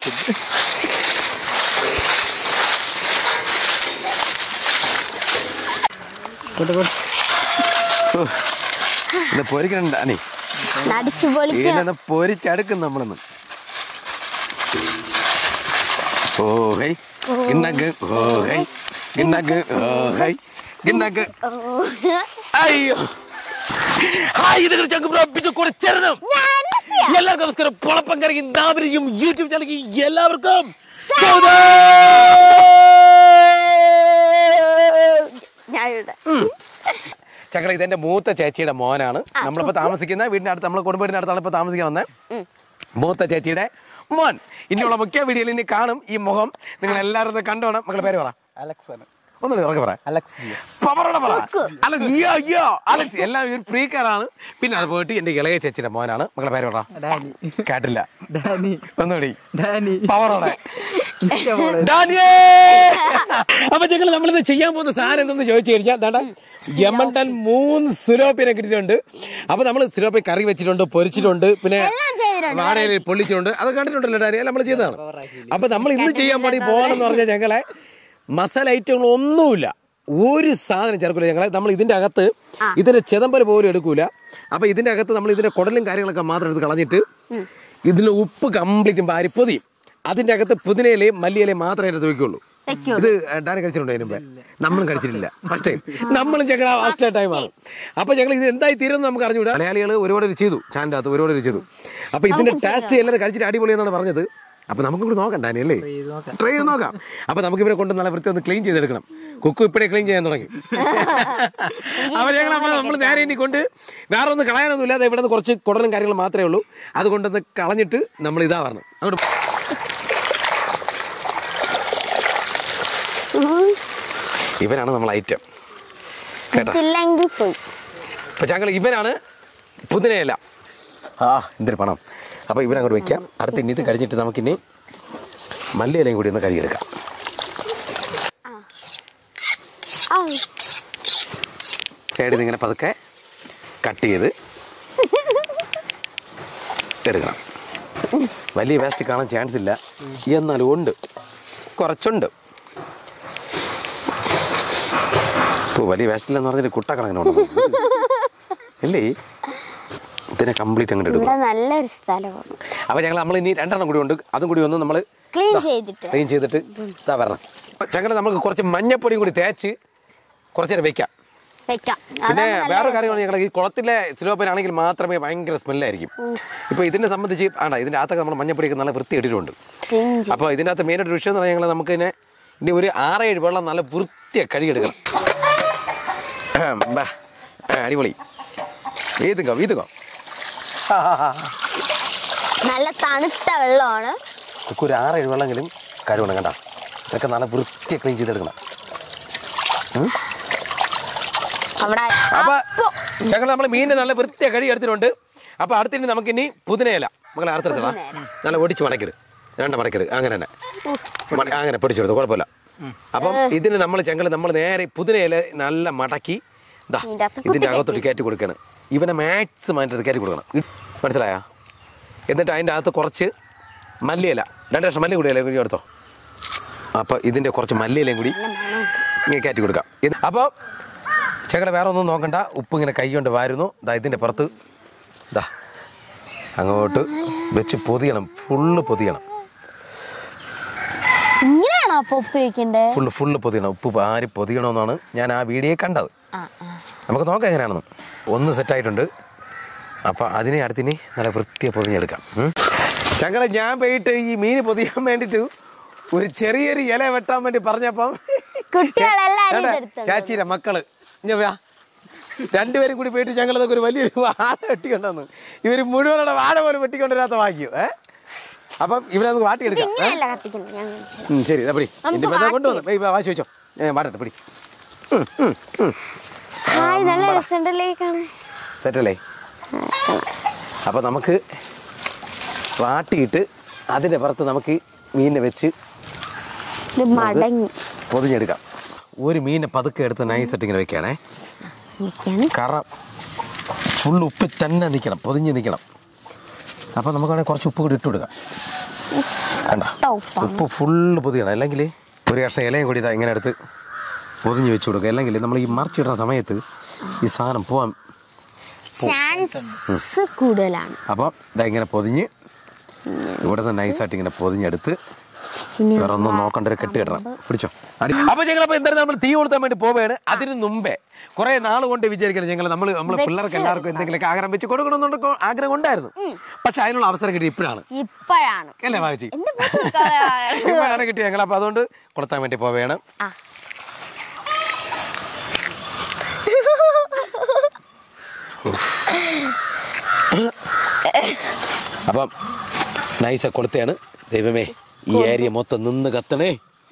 വെച്ചിട്ട് കൊണ്ട് കൊണ്ട് ഇത് പൊരിക്കണ്ട നീ നടിച്ചു പൊളിക്കണം ഇതിനെ പൊരിച്ചടുക്കും നമ്മളിന്ന് ഓ ഹൈ ഇന്നക്ക് ഓ ഹൈ ഇന്നക്ക് ഓ ഹൈ ഇന്നക്ക് അയ്യോ ഹായ് ഇത് ചങ്ക് പ്രാപിച്ചു കുറച്ചരണം എല്ലാവർക്കും നമസ്കാരം പൊളപ്പം കറങ്ങി നാവരിയും യൂട്യൂബ് ചാനലിൽ എല്ലാവർക്കും സ്വാഗതം. ഞാൻ ഇവിടെ ചക്കള ഇതെന്റെ മൂത്ത ചേച്ചിയുടെ മോനാണ് നമ്മളിപ്പോ താമസിക്കുന്ന വീടിന്റെ അടുത്ത് നമ്മളെ കുടുംബത്തിന്റെ അടുത്താണ് ഇപ്പൊ താമസിക്കാൻ വന്നത് മൂത്ത ചേച്ചിയുടെ മോൻ ഇനിയുള്ള മുഖ്യ വീഡിയോയിൽ ഇനി കാണും ഈ മുഖം നിങ്ങൾ എല്ലാവരും ഒന്ന് കണ്ടോണം മക്കളുടെ പേര് പറ അലക്സ് ആണ് ഒന്നുകൂടി ഉറക്കെ പറ അലക്സ് ജി എസ് പവറോടെ പറ അലക്സ് അയ്യോ അയ്യോ അലക്സ് എല്ലാം ഒരു പ്രീക്കാരാണ് പിന്നെ അത് പോയിട്ട് എന്റെ ഇളയ ചേച്ചിയുടെ മോനാണ് മക്കളുടെ പേര് പറ ഡാനി കേട്ടില്ല ഡാനി ഒന്നുകൂടി ഡാനി പവറോടെ ഇഷ്ടപോലെ ഡാനിയേ! അപ്പൊ ഞങ്ങൾ നമ്മളിന്ന് ചെയ്യാൻ പോകുന്ന സാധനം എന്തെന്ന് ചോദിച്ചു കഴിഞ്ഞാൽ ദാണ്ട യമണ്ടൻ മൂന്ന് സിലോപ്പിനെ കിട്ടിയിട്ടുണ്ട് അപ്പൊ നമ്മൾ സിലോപ്പി കറി വെച്ചിട്ടുണ്ട് പൊരിച്ചിട്ടുണ്ട് പിന്നെ എല്ലാം ചെയ്തിട്ടുണ്ട്. വാടയിൽ പൊള്ളിച്ചിട്ടുണ്ട് അത് കണ്ടിട്ടുണ്ടല്ലോ ഡാനി നമ്മൾ ചെയ്തതാണ് അപ്പൊ നമ്മൾ ഇന്ന് ചെയ്യാൻ വേണ്ടി പോകണമെന്ന് പറഞ്ഞാൽ ഞങ്ങളെ മസാല ഐറ്റങ്ങൾ ഒന്നുമില്ല ഒരു സാധനം ചേർക്കില്ല ഞങ്ങളെ നമ്മൾ ഇതിന്റെ അകത്ത് ഇതിന്റെ ചെതമ്പൽ പോലും എടുക്കൂല അപ്പൊ ഇതിന്റെ അകത്ത് നമ്മൾ ഇതിന്റെ കുടലും കാര്യങ്ങളൊക്കെ മാത്രം എടുത്ത് കളഞ്ഞിട്ട് ഇതിന് ഉപ്പ് കംപ്ലീറ്റും വാരി പൊതിയും അതിന്റെ അകത്ത് പുതിനയിലയും മല്ലിയിലയും മാത്രമേ അതിനകത്ത് വെക്കുള്ളൂ ഇത് ഡാനി കഴിച്ചിട്ടുണ്ടോ അതിന് മുമ്പേ നമ്മളും കഴിച്ചിട്ടില്ല ഫസ്റ്റ് ടൈം നമ്മളും ഞങ്ങൾ ഫസ്റ്റ് ടൈം ആണ് അപ്പൊ ഞങ്ങൾ ഇത് എന്തായി തീരുമെന്ന് നമുക്ക് അറിഞ്ഞുകൂടാ മലയാളികൾ ഒരുപാട് ഇത് ചെയ്തു ചാനലിന്റെ അകത്ത് ഒരുപാട് ഇത് ചെയ്തു അപ്പൊ ഇതിന്റെ ടേസ്റ്റ് എല്ലാവരും കഴിച്ചിട്ട് അടിപൊളി എന്നാണ് പറഞ്ഞത് അപ്പൊ നമുക്ക് കൂടി നോക്കാം ഡാനി അല്ലേ ചെയ്ത് നോക്കാം. ട്രൈ ചെയ്ത് നോക്കാം അപ്പൊ നമുക്ക് ഇവരെ കൊണ്ട് നല്ല വൃത്തി ഒന്ന് ക്ലീൻ ചെയ്തെടുക്കണം കുക്കു ഇപ്പഴേ ക്ലീൻ ചെയ്യാൻ തുടങ്ങി അപ്പൊ ഞങ്ങൾ അപ്പൊ നമ്മൾ നേരെ ഇനി കൊണ്ട് വേറെ ഒന്നും കളയാനൊന്നും ഇല്ലാതെ ഇവിടെ നിന്ന് കുറച്ച് കുടലും കാര്യങ്ങളും മാത്രമേ ഉള്ളൂ അതുകൊണ്ടൊന്ന് കളഞ്ഞിട്ട് നമ്മൾ ഇതാ പറഞ്ഞു അങ്ങോട്ട് ഇവനാണ് നമ്മൾ ഐറ്റം കേട്ടോ ഇതില്ലെങ്കിൽ പോയി അപ്പൊ ഞങ്ങൾ ഇവനാണ് പുതിനയില ആ എന്തൊരു പണം അപ്പൊ ഇവനങ്ങോട്ട് വെക്കാം അടുത്ത് ഇനി ഇത് കഴിഞ്ഞിട്ട് നമുക്കിനി മല്ലിയിലയും കൂടി ഒന്ന് കഴുകിയെടുക്കാം ആ സൈഡിൽ നിന്ന് ഇങ്ങനെ പതുക്കെ കട്ട് ചെയ്ത് എടുക്കണം വലിയ വേസ്റ്റ് കാണാൻ ചാൻസ് ഇല്ല എന്നാലും ഉണ്ട് കുറച്ചുണ്ട് ഓ വലിയ വേസ്റ്റ് ഇല്ലെന്ന് പറഞ്ഞിട്ട് കുട്ടക്കണക്കിനുണ്ട് ഇല്ലേ ഇതിനെ കംപ്ലീറ്റ് അങ്ങോട്ട് എടുക്കും ഇവിടെ നല്ലൊരു സ്ഥലമാണ് അപ്പോൾ ഞങ്ങൾ നമ്മൾ ഇനി രണ്ടെണ്ണം കൂടി ഉണ്ട് അതും കൂടി ഒന്ന് നമ്മൾ ക്ലീൻ ചെയ്തിട്ട് ക്ലീൻ ചെയ്തിട്ട് ഇതാ വരണം ചങ്ങല നമുക്ക് കുറച്ച് മഞ്ഞപ്പൊടിയും കൂടി തേച്ച് കുറച്ച് നേരം വെക്കാം വെക്കാം പിന്നെ അതാണ് നല്ല വേറെ രസം. കാര്യമാണ് ഞങ്ങൾ ഈ കുളത്തിലെ സിലോപ്പനാണെങ്കിൽ മാത്രമേ ഭയങ്കര സ്മെല്ലായിരിക്കും ഇപ്പൊ ഇതിനെ സംബന്ധിച്ച് ആണ്ട ഇതിന്റെ അകത്തൊക്കെ നമ്മൾ മഞ്ഞപ്പൊടിയൊക്കെ നല്ല വൃത്തി ഇട്ടിട്ടുണ്ട് ക്ലീൻ ചെയ്ത് അപ്പോൾ ഇതിന്റെ അകത്ത് മെയിനായിട്ട് വിഷയം എന്ന് പറഞ്ഞാൽ ഞങ്ങൾ നമുക്ക് ഇതിനെ ഇനി ഒരു ആറേഴ് വെള്ളം നല്ല വൃത്തിയായി കഴുകിയെടുക്കണം ബാ. ആ, അടിപൊളി വീതുങ്ങോ വീതുങ്ങോ നല്ല തണുത്ത വെള്ളമാണ് ഒക്കെ ഒരു ആറേഴ് വെള്ളമെങ്കിലും കഴുകണം കണ്ട ഇതൊക്കെ നല്ല വൃത്തിയായി ക്ലീൻ ചെയ്തെടുക്കണം അവിടെ അപ്പൊ ഞങ്ങൾ നമ്മൾ മീനിനെ നല്ല വൃത്തിയായി കഴുകി എടുത്തിട്ടുണ്ട് അപ്പൊ അടുത്തിനി നമുക്കിനി പുതിനയില മകളെ അടുത്തെടുക്കണം നല്ല ഒടിച്ച് മടക്കിട് രണ്ട് മടക്കിട് അങ്ങനെ തന്നെ മട- അങ്ങനെ പിടിച്ചെടുത്തു കുഴപ്പമില്ല അപ്പം ഇതിന് നമ്മൾ ചെങ്കൽ നമ്മൾ നേരെ പുതിനയില നല്ല മടക്കി ദാ ഇതിന്റെ അകത്ത് ഇതിന്റെ അകത്തോട്ട് കയറ്റി കൊടുക്കണം ഇവനെ മാക്സിമം അതിൻ്റെ അകത്ത് കയറ്റി കൊടുക്കണം ഇ- മനസ്സിലായോ എന്നിട്ട് അതിൻ്റെ അകത്ത് കുറച്ച് മല്ലിയില രണ്ട് ലക്ഷം മല്ലി കൂടി ഇല എടുത്തോ അപ്പോൾ ഇതിൻ്റെ കുറച്ച് മല്ലിയിലയും കൂടി ഇങ്ങനെ കയറ്റി കൊടുക്കാം ഇത്- അപ്പോൾ ചേക്കടെ വേറെ ഒന്നും നോക്കണ്ട ഉപ്പ് ഇങ്ങനെ കൈ കൊണ്ട് വാരുന്നു ദാ ഇതിൻ്റെ പുറത്ത് ദാ അങ്ങോട്ട് വെച്ച് പൊതിയണം ഫുള്ള് പൊതിയണം ഇങ്ങനെയാണോ അപ്പൊ ഉപ്പ് വെക്കണ്ടേ ഫുള്ള് ഫുള്ള് പൊതിയണം ഉപ്പ് വാരി പൊതിയണമെന്നാണ് ഞാൻ ആ വീഡിയോ കണ്ടത് ആ ആ നമുക്ക് നോക്കാം എങ്ങനെയാണെന്ന് ഒന്ന് സെറ്റായിട്ടുണ്ട് അപ്പം അതിനെ അടുത്തിനി നല്ല വൃത്തിയെ പൊതിഞ്ഞെടുക്കാം ഉം. ചങ്ങളെ ഞാൻ പോയിട്ട് ഈ മീൻ പൊതിയാൻ വേണ്ടിയിട്ട് ഒരു ചെറിയൊരു ഇല വെട്ടാൻ വേണ്ടി പറഞ്ഞപ്പം കുട്ടികളെല്ലാരും ഏട്ടാ, ഇതെടുത്തോണ്ട് ചാച്ചിയുടെ മക്കള് ഇഞ്ഞ വാ. രണ്ടുപേരും കൂടി പോയിട്ട് ഞങ്ങളതൊക്കെ ഒരു വലിയൊരു വാഴ വെട്ടിക്കൊണ്ടെന്ന് ഇവർ മുഴുവനോടെ വാഴ പോലും വെട്ടിക്കൊണ്ടിരാത്ത വാങ്ങിയോ ഏ അപ്പം ഇവരെ നമുക്ക് വാട്ടിയെടുക്കാം ഏ? ഇങ്ങനെയല്ല കത്തിക്കുന്നത് ഞാൻ കാണിച്ചുതരാം. ഉം, ശരി ഇതാ പിടി നമുക്ക് എന്റെ ബന്ധം കൊണ്ടുവന്നു ഏയ്, വാ, വാശി വെച്ചോ ഏ വാടട്ടെ പിടി ഹായ് നല്ല രസമുണ്ടല്ലേ കാണാൻ സെറ്റല്ലേ അപ്പം നമുക്ക് വാട്ടിയിട്ട് അതിൻ്റെ പുറത്ത് നമുക്ക് മീനിനെ വെച്ച് ഇത് മടങ്ങി പൊതിഞ്ഞെടുക്കാം ഒരു മീനിനെ പതുക്കെ എടുത്ത് നൈസായിട്ട് ഇങ്ങനെ വെക്കുകയാണേ നിൽക്കാണ് കാരണം ഫുൾ ഉപ്പ് തന്നെ നിൽക്കണം പൊതിഞ്ഞ് നിൽക്കണം അപ്പോൾ നമുക്ക് വേണമെങ്കിൽ കുറച്ച് ഉപ്പ് കൂടി ഇട്ട് കൊടുക്കാം കണ്ട ഉപ്പാണ് ഉപ്പ് ഫുള്ള് പൊതിയണം അല്ലെങ്കിൽ ഒരു കഷ്ണം ഇലയും കൂടി ഇതാ ഇങ്ങനെ എടുത്ത് പൊതിഞ്ഞ് വെച്ച് കൊടുക്കുക അല്ലെങ്കിൽ നമ്മൾ ഈ മറിച്ചിടുന്ന സമയത്ത് ഈ സാധനം പോവാൻ ചാൻസ് കൂടുതലാണ് അപ്പം ഇതാ ഇങ്ങനെ പൊതിഞ്ഞ് ഇവിടെ നിന്ന് നൈസായിട്ട് ഇങ്ങനെ പൊതിഞ്ഞെടുത്ത് ഇനി വേറെ ഒന്നും നോക്കണ്ട ഒരു കെട്ട് കെട്ടണം പിടിച്ചോ അപ്പൊ ഞങ്ങൾ അപ്പൊ എന്തായാലും നമ്മൾ തീ കൊടുത്താൻ വേണ്ടി പോവുകയാണ് അതിന് മുമ്പേ കുറെ നാൾ കൊണ്ട് വിചാരിക്കണം ഞങ്ങൾ നമ്മൾ നമ്മൾ പിള്ളേർക്ക് എല്ലാവർക്കും എന്തെങ്കിലുമൊക്കെ ആഗ്രഹം വെച്ച് കൊടുക്കണമെന്നുണ്ട് ആഗ്രഹം ഉണ്ടായിരുന്നു പക്ഷെ അതിനുള്ള അവസരം കിട്ടി ഇപ്പോഴാണ് ഇപ്പോഴാണ് അല്ലേ ഭാവിച്ചി എന്റെ പൂത്ത് നിൽക്കാതെ. ഇപ്പോഴാണ് കിട്ടി ഞങ്ങൾ അപ്പൊ അതുകൊണ്ട് കൊടുത്താൻ വേണ്ടി പോവുകയാണ് ആ. അപ്പം നൈസ കൊടുത്തയാണ് ദൈവമേ ഈ ഏരിയ മൊത്തം നിന്ന് കത്തണേ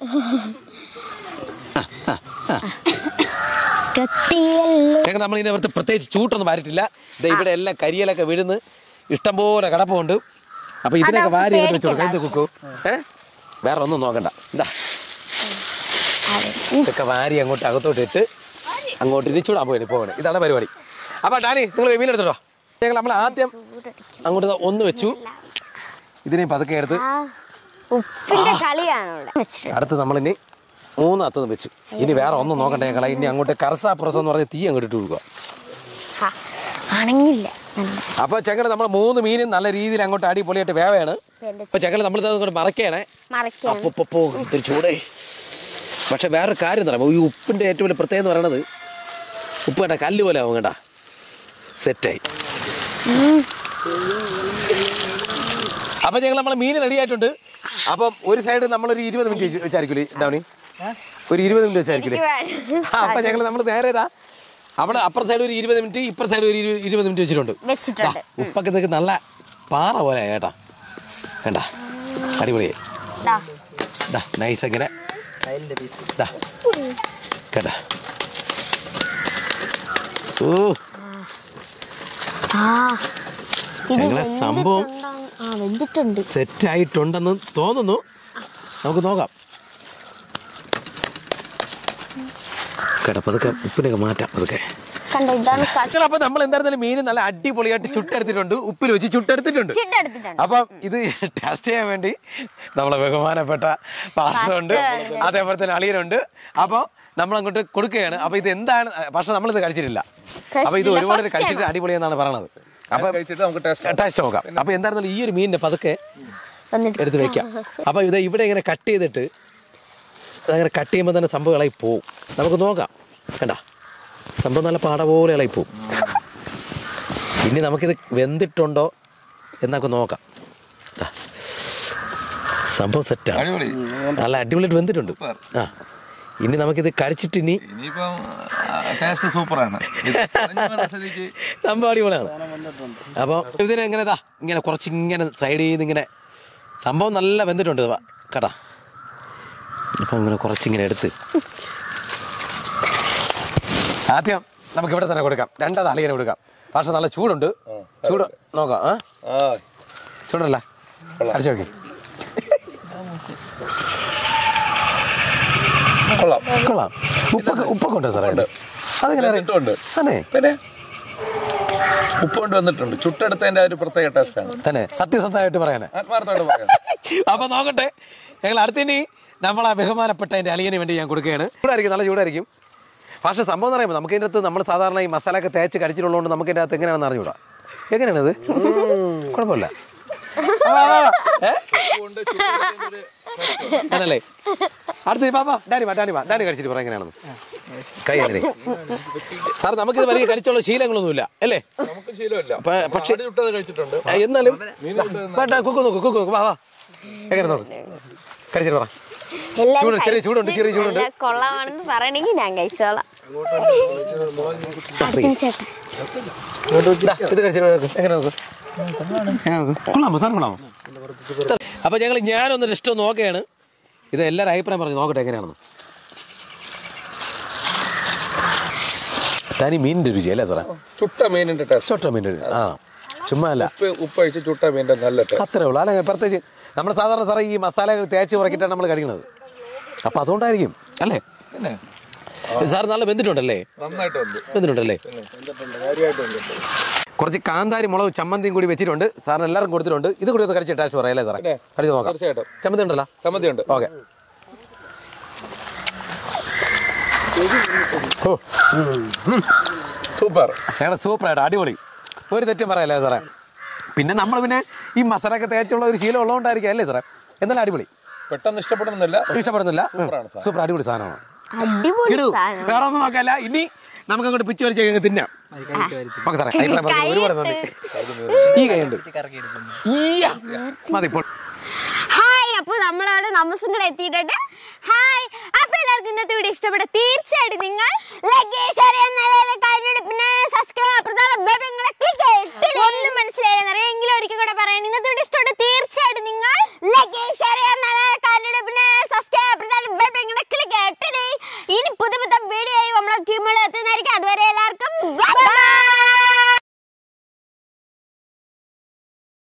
കത്തിയല്ലോ ഞങ്ങൾ നമ്മൾ ഇതിനെ പുറത്ത് പ്രത്യേകിച്ച് ചൂട്ടൊന്നും വാരിട്ടില്ല ദേ ഇവിടെ എല്ലാം കരിയലൊക്കെ വീഴുന്ന് ഇഷ്ടംപോലെ കിടപ്പുണ്ട് അപ്പൊ ഇതിനൊക്കെ അതൊക്കെ വാരി ഇങ്ങോട്ട് വെച്ച് കൊടുക്കാം എന്ത് പേടിക്കണ്ട കുക്കു ഏ വേറെ ഒന്നും നോക്കണ്ട എന്താ അതെ ഇതൊക്കെ വാരി അങ്ങോട്ട് അകത്തോട്ട് ഇട്ട് അങ്ങോട്ട് ഇരിച്ചൂടാൻ പോയി പോകണേ ഇതാണ് പരിപാടി അപ്പൊ ഡാനി നിങ്ങൾ മീൻ എടുത്തിട്ടോ ഞങ്ങൾ നമ്മൾ ആദ്യം അങ്ങോട്ട് ദാ ഒന്ന് വെച്ചു ഇതിനെ പതുക്കെ എടുത്ത് ആ ഉപ്പിന്റെ കളിയാണ് ഇവിടെ വെച്ചിട്ടുണ്ട് അടുത്ത് നമ്മളിനി മൂന്ന് അത്തം വെച്ചു ഇനി വേറെ ഒന്നും നോക്കണ്ട ഞങ്ങളെ ഇനി അങ്ങോട്ട് കറസാ പുറസം എന്ന് പറഞ്ഞ് തീ അങ്ങോട്ട് ഇട്ട് കൊടുക്കുക ഹാ, അണങ്ങില്ല നല്ല അപ്പോൾ ചെങ്കൽ നമ്മൾ മൂന്ന് മീനും നല്ല രീതിയിൽ അങ്ങോട്ട് അടിപൊളിയായിട്ട് വേവയാണ് അപ്പോൾ ചെങ്കൽ നമ്മൾ ഇത് അങ്ങോട്ട് മറക്കുകയാണേ മറക്കാണ് അപ്പൊ ഇത്തിരി ചൂടേ പക്ഷെ വേറൊരു കാര്യം എന്ന് പറയുമ്പോൾ ഈ ഉപ്പിൻ്റെ ഏറ്റവും വലിയ പ്രത്യേകത എന്ന് പറയണത് ഉപ്പ് കേട്ടാ കല്ല് പോലെ ആവും കേട്ടാ സെറ്റായി അപ്പം ഞങ്ങൾ നമ്മളെ മീൻ റെഡി ആയിട്ടുണ്ട് അപ്പം ഒരു സൈഡ് നമ്മളൊരു ഇരുപത് മിനിറ്റ് വെച്ചായിരിക്കില്ലേ ഡൗണി ഒരു ഇരുപത് മിനിറ്റ് വെച്ചായിരിക്കില്ലേ ആ, അപ്പം ഞങ്ങൾ നമ്മൾ നേരെ ഇതാ അവിടെ അപ്പുറ സൈഡ് ഒരു ഇരുപത് മിനിറ്റ് ഇപ്പുറ സൈഡ് ഒരു ഇരു- ഇരുപത് മിനിറ്റ് വെച്ചിട്ടുണ്ട് വെച്ചിട്ടുണ്ട് ദാ, ഉപ്പൊക്കെ ഇതൊക്കെ നല്ല പാറ പോലെ കേട്ടാ വേണ്ട അടിപൊളിയായി ദാ, ദാ നൈസ് ഇങ്ങനെ ദാ കേട്ടാ ഓ ആ ഇത് ഞങ്ങളെ സംഭവം വെന്തിട്ടുണ്ടോ? ആ വെന്തിട്ടുണ്ട് സെറ്റ് ആയിട്ടുണ്ടെന്ന് തോന്നുന്നു നമുക്ക് നോക്കാം കേട്ടോ പതുക്കെ ഉപ്പിനൊക്കെ മാറ്റാം പതുക്കെ കണ്ടോ ഇതാണ് കട്ട് അപ്പൊ നമ്മൾ എന്തായിരുന്നാലും മീൻ നല്ല അടിപൊളിയായിട്ട് ചുട്ടെടുത്തിട്ടുണ്ട് ഉപ്പിൽ വെച്ച് ചുട്ടെടുത്തിട്ടുണ്ട് ചിട്ടെടുത്തിട്ടുണ്ട് അപ്പം ഇത് ടെസ്റ്റ് ചെയ്യാൻ വേണ്ടി നമ്മളെ ബഹുമാനപ്പെട്ട പാസ്റ്ററുണ്ട് അതേപോലെ തന്നെ അളിയനുണ്ട് അപ്പോൾ നമ്മൾ അങ്ങോട്ട് കൊടുക്കുകയാണ് അപ്പൊ ഇത് എന്താണ് പക്ഷെ നമ്മളിത് കഴിച്ചിട്ടില്ല അപ്പൊ ഇത് കഴിച്ചില്ല, ഒരുപാട് first കഴിച്ചിട്ട് അടിപൊളിയെന്നാണ് പറയണത് അപ്പൊ കഴിച്ചിട്ട് നമുക്ക് ടേസ്റ്റ് ടേസ്റ്റ് നോക്കാം അപ്പൊ എന്തായിരുന്നാലും ഈ ഒരു മീനിനെ പതുക്കെ വന്നിട്ട് എടുത്ത് വെക്കാം അപ്പൊ ഇത് ഇവിടെ ഇങ്ങനെ കട്ട് ചെയ്തിട്ട് അതങ്ങനെ കട്ട് ചെയ്യുമ്പോൾ തന്നെ സംഭവം ഇളകി പോവും നമുക്ക് നോക്കാം കണ്ട സംഭവം നല്ല പാട പോലെ ഇളകി പോവും ഇനി നമുക്കിത് വെന്തിട്ടുണ്ടോ എന്നൊക്കെ നോക്കാം ദാ. സംഭവം സെറ്റാണ് അടിപൊളി നല്ല അടിപൊളിയായിട്ട് വെന്തിട്ടുണ്ട് Super. ആ ഇനി നമുക്കിത് കഴിച്ചിട്ട് ഇനി ഇനിയിപ്പം ടേസ്റ്റ് സൂപ്പറാണ് ഇത് പറഞ്ഞു വന്ന സ്ഥിതിക്ക് സംഭവം അടിപൊളിയാണ് അപ്പോൾ ഇതിനെ എങ്ങനെ ഇതാ ഇങ്ങനെ കുറച്ച് ഇങ്ങനെ സൈഡിൽ നിന്ന് ഇങ്ങനെ സംഭവം നല്ല വെന്തിട്ടുണ്ട് ഇത് വാ, കേട്ടാ അപ്പം ഇങ്ങനെ കുറച്ചിങ്ങനെ എടുത്ത് ആദ്യം നമുക്ക് ഇവിടെ തന്നെ കൊടുക്കാം രണ്ടാമത് അളിയനെ കൊടുക്കാം പക്ഷെ നല്ല ചൂടുണ്ട് ചൂട് നോക്കാം ആ ആ ചൂടല്ല അടിച്ചു നോക്കി കൊള്ളാം കൊള്ളാം ഉപ്പൊക്കെ ഉപ്പൊക്കെ ഉണ്ടോ സാറേ അതെങ്ങനെ അറിയാം വന്നിട്ടുണ്ട് തന്നെ പിന്നെ ഉപ്പ് കൊണ്ട് വന്നിട്ടുണ്ട് ചുട്ടെടുത്തതിന്റെ ആ ഒരു പ്രത്യേക ടേസ്റ്റാണ് തന്നെ സത്യസന്ധമായിട്ട് പറയാനേ ആത്മാർത്ഥമായിട്ട് പറയാം അപ്പൊ നോക്കട്ടെ ഞങ്ങൾ അടുത്തിനി നമ്മളെ ബഹുമാനപ്പെട്ട എൻ്റെ അളിയന് വേണ്ടി ഞാൻ കൊടുക്കുകയാണ് ചൂടായിരിക്കും നല്ല ചൂടായിരിക്കും പക്ഷെ സംഭവം എന്ന് പറയുമ്പോൾ നമുക്ക് ഇതിൻ്റെ അകത്ത് നമ്മൾ സാധാരണ ഈ മസാല ഒക്കെ തേച്ച് കടിച്ചിട്ടുള്ളതുകൊണ്ട് നമുക്ക് ഇതിൻ്റെ അകത്ത് എങ്ങനെയാണെന്ന് അറിഞ്ഞൂടാ എങ്ങനെയാണിത് കുഴപ്പമില്ല ആ, ആ, ആ. ഏ? അതല്ലേ അടുത്ത് പാപ്പാ ഡാനി വാ ഡാനി വാ ഡാനി കഴിച്ചിട്ട് പറ എങ്ങനെയാണെന്ന് കൈ അങ്ങനെ സാർ നമുക്കിത് വലിയ കഴിച്ചുള്ള ശീലങ്ങളൊന്നുമില്ല അല്ലേ നമുക്ക് ശീലമില്ല പ- പക്ഷേ ആട് ചുട്ടത് കഴിച്ചിട്ടുണ്ട് ഏ, എന്നാലും മീൻ ചുട്ടത് വേണ്ട കുക്കു നോക്കൂ കുക്കു നോക്കൂ വാ വാ എങ്ങനെ നോക്ക് കഴിച്ചിട്ട് പറ എല്ലാവരും ചൂട്, ചെറിയ ചൂടുണ്ട്, ചെറിയ കഴിച്ച് ചൂടുണ്ട്. നല്ല കൊള്ളാമാണെന്ന് പറയണെങ്കിൽ ഞാൻ കഴിച്ചോളാം അർജുൻ ചേട്ടൻ ദാ, ഇത് കഴിച്ചിട്ട് നോക്ക് എങ്ങനെ നോക്ക് എങ്ങനെ നോക്ക്? കൊള്ളാമോ സാധനം കൊള്ളാമോ അപ്പൊ ഞങ്ങൾ ഞാനൊന്ന് ജസ്റ്റ് നോക്കുകയാണ് ഇത് എല്ലാവരും അഭിപ്രായം പറഞ്ഞു നോക്കട്ടെ എങ്ങനെയാണെന്ന് തനി മീനിന്റെ രുചി അല്ലേ സാറേ ചുട്ട മീനിന്റെ ടേസ്റ്റ് ചൊട്ട മീനിന്റെ രുചി ആ ചുമ്മാ അല്ല ഉപ്പ് ഉപ്പ് ഒഴിച്ച് ചുട്ട മീനിന്റെ നല്ല ടേസ്റ്റ് അത്രേ ഉള്ളൂ അല്ലെ പ്രത്യേകിച്ച് നമ്മൾ സാധാരണ സാറേ ഈ മസാലകൾ തേച്ച് ഉറക്കിയിട്ടാണ് നമ്മൾ കഴിക്കുന്നത് അപ്പൊ അതുകൊണ്ടായിരിക്കും അല്ലേ പിന്നെ സാർ നല്ല വെന്തിട്ടുണ്ടല്ലേ നന്നായിട്ട് ഉണ്ട് വെന്തിട്ടുണ്ടല്ലേ കുറച്ച് കാന്താരി മുളക് ചമ്മന്തിയും കൂടി വെച്ചിട്ടുണ്ട് സാറിന് എല്ലാവർക്കും കൊടുത്തിട്ടുണ്ട് ഇത് കൂടി ഒന്ന് കടിച്ച് ടേസ്റ്റ് പറയാം അല്ലേ സാറേ പിന്നെ, കടിച്ച് നോക്കാം തീർച്ചയായിട്ടും. ചമ്മന്തി ഉണ്ടല്ലോ ചമ്മന്തി ഉണ്ട് ഓക്കെ ഓ സൂപ്പർ ചേട്ടാ സൂപ്പറായിട്ട് അടിപൊളി ഒരു തെറ്റും പറയല്ലേ സാറേ പിന്നെ നമ്മൾ പിന്നെ ഈ മസാലയൊക്കെ തേച്ചുള്ള ഒരു ശീലം ഉള്ളതുകൊണ്ടായിരിക്കും അല്ലേ സാറേ എന്നാലും അടിപൊളി പെട്ടെന്ന് ഇഷ്ടപ്പെടുന്നില്ല ഇഷ്ടപ്പെടുന്നില്ല സൂപ്പറാണ് സാർ. സൂപ്പർ അടിപൊളി സാധനമാണ് അടിപൊളി ഇടൂ സാധനം വേറെ ഒന്നും നോക്കല്ല ഇനി നമുക്ക് അങ്ങോട്ട് പിച്ച് വലിച്ച് കഴിഞ്ഞ് തിന്നാം ഓക്കെ സാറേ കൈ പറഞ്ഞത് ഒരുപാട് നന്ദി ഈ കൈയുണ്ട് ഈയ്യ. മതി ഇപ്പോൾ ഹായ് അപ്പൊ നമ്മളവിടെ നമസ്സും കൂടെ എത്തിയിട്ടുണ്ട് ഹായ് അപ്പൊ എല്ലാവർക്കും ഇന്നത്തെ വീഡിയോ ഇഷ്ടപ്പെട്ട തീർച്ചയായിട്ടും നിങ്ങൾ ഒന്നും മനസ്സിലായെന്നറിയാം എങ്കിലും ഒരിക്കൽ കൂടെ പറയാൻ ഇന്നത്തെ വീഡിയോ